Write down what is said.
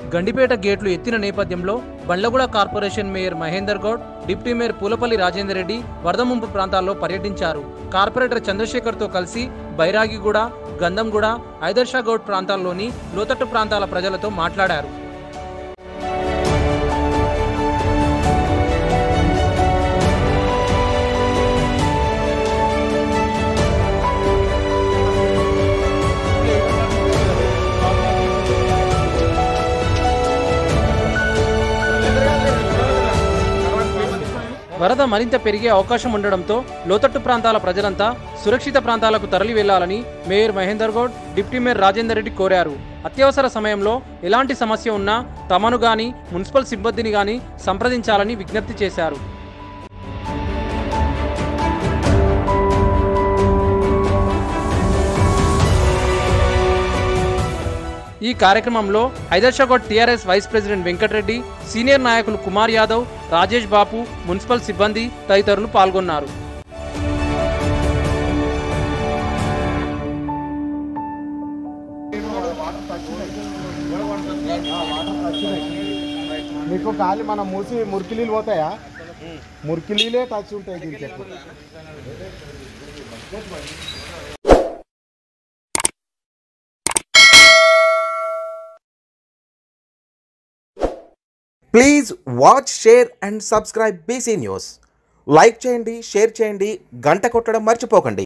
గండిపేట గేట్లు ఎత్తిన నేపథ్యంలో Bandlaguda corporation mayor Mahender Goud deputy mayor Pulapalli Rajender Reddy వరద ముంపు ప్రాంతాల్లో పర్యటించారు కార్పొరేటర్ చంద్రశేఖర్తో కలిసి బైరాగిగూడ గంధంగూడ ఐదర్షా గౌడ్ ప్రాంతాల్లోని లోతట్టు ప్రాంతాల ప్రజలతో మాట్లాడారు వరద మరింత పెరిగే అవకాశం ఉండడంతో లోతట్టు ప్రాంతాల ప్రజలంతా సురక్షిత ప్రాంతాలకు తరలి వెళ్లాలని mayor Mahender Goud deputy mayor Rajender Reddy కోరారు అత్యవసర సమయంలో ఎలాంటి సమస్య ఉన్నా తమను గాని మున్సిపల్ సిబ్బందిని గాని సంప్రదించాలని విజ్ఞప్తి చేశారు ఈ కార్యక్రమంలో Hydershah Goud TRS vice president Venkata Reddy senior నాయకులు కుమార్ యాదవ్ రాజేష్ బాపు మున్సిపల్ సిబ్బంది తదితరులు పాల్గొన్నారు మీకు గాలి మనం మూసి మురికి నీళ్ళు పోతాయా మురికి నీళ్ళే టచ్ ఉంటాయి దీనికి ఎక్కువ please watch share and subscribe BC news like చేయండి షేర్ చేయండి గంట కొట్టడం మర్చిపోకండి